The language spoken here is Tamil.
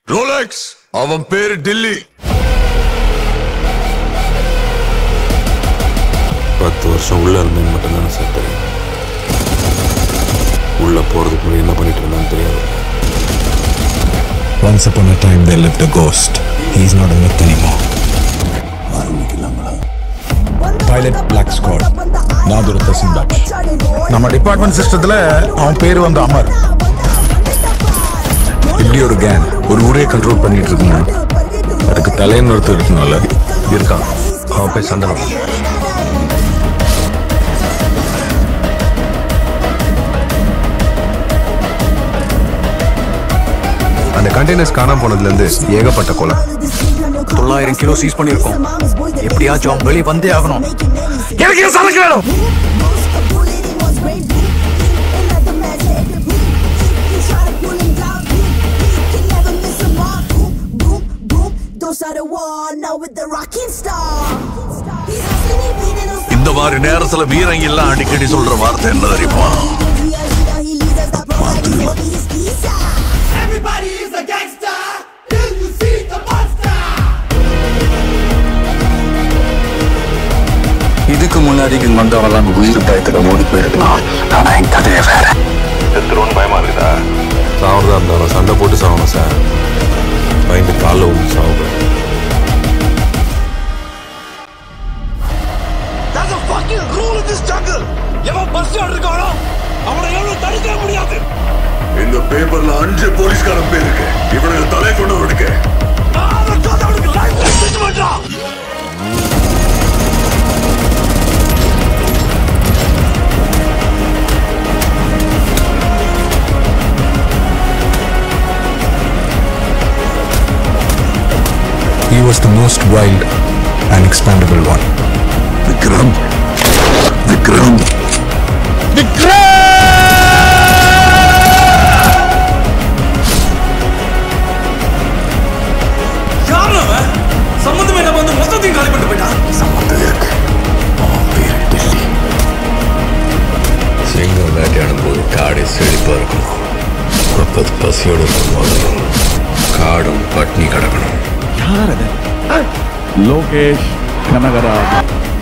ரோலெக்ஸ் அவன் பேரு டில்லி பத்து வருஷம் உள்ள இருந்தேன்னு மட்டும்தானே சார் தெரியும் உள்ள போறதுக்கு முன்னாடி என்ன பண்ணிட்டு இருந்தான்னு தெரியாது Once upon a time, there lived a ghost. He's not a myth anymore. Pilot black squad நாதுரத்த சிந்தாட் நம்ம டிபார்ட்மெண்ட் சிஸ்டத்துல அவன் பேர் வந்து அமர் இப்படி ஒரு கேங் ஒரு ஊரே கண்ட்ரோல் பண்ணிட்டு இருக்கணும் அதுக்கு தலைன்னு ஒருத்தர் இருக்கணும்ல இருக்கான் அவன் பேர் சந்தனம் அந்த கண்டெய்னர்ஸ் காணாம போனதுல இருந்து ஏகப்பட்ட கொலை தொள்ளாயிரம் கிலோ சீஸ் பண்ணியிருக்கோம் எப்படியாச்சும் அவன் வெளியே வந்தே ஆகணும் எனக்கு என் சரக்கு வேணும் இந்த மாதிரி நேரத்துல வீரங்க எல்லாம் அடிக்கடி சொல்ற வார்த்தை என்ன தெரியுமா Everybody is a gangster till you see the monster. இதுக்கு முன்னாடி இங்க வந்தவெல்லாம் உயிர் பயத்துல ஓடி போயிருக்கலாம் ஆனா என் கதையை வேற செத்துருவோன்னு பயமா இருக்குதா சாவறதா இருந்தாலும் சண்டை போட்டு சாகணும் சார் பயந்து காலில் வந்து சாவுறேன் That's a fucking rule in this jungle. எவன் பஸ் இருக்கானோ அவனை எவ்வளவு தடுக்க முடியாது இந்த பேப்பர்ல அஞ்சு போலீஸ்காரன் பேர் இருக்கு இவனுக்கு தலை கொண்டு இருக்கு அவனுக்கு லைஃப் செட் பண்றான் He was the most wild and expandable one. Vikram Vikram சம்பந்தம் என்ன வந்து மொத்தத்தையும் காலி பண்ணிட்டு போயிட்டான் சம்பந்தம் இருக்கு அவன் பேரு டில்லி சிங்கம் வேட்டையாடும் போது காடே செழிப்பா இருக்கணும் அப்பது பசியோடு இருக்கும்போது காடும் பட்னி கிடக்கணும் லோகேஷ் கனகராஜ்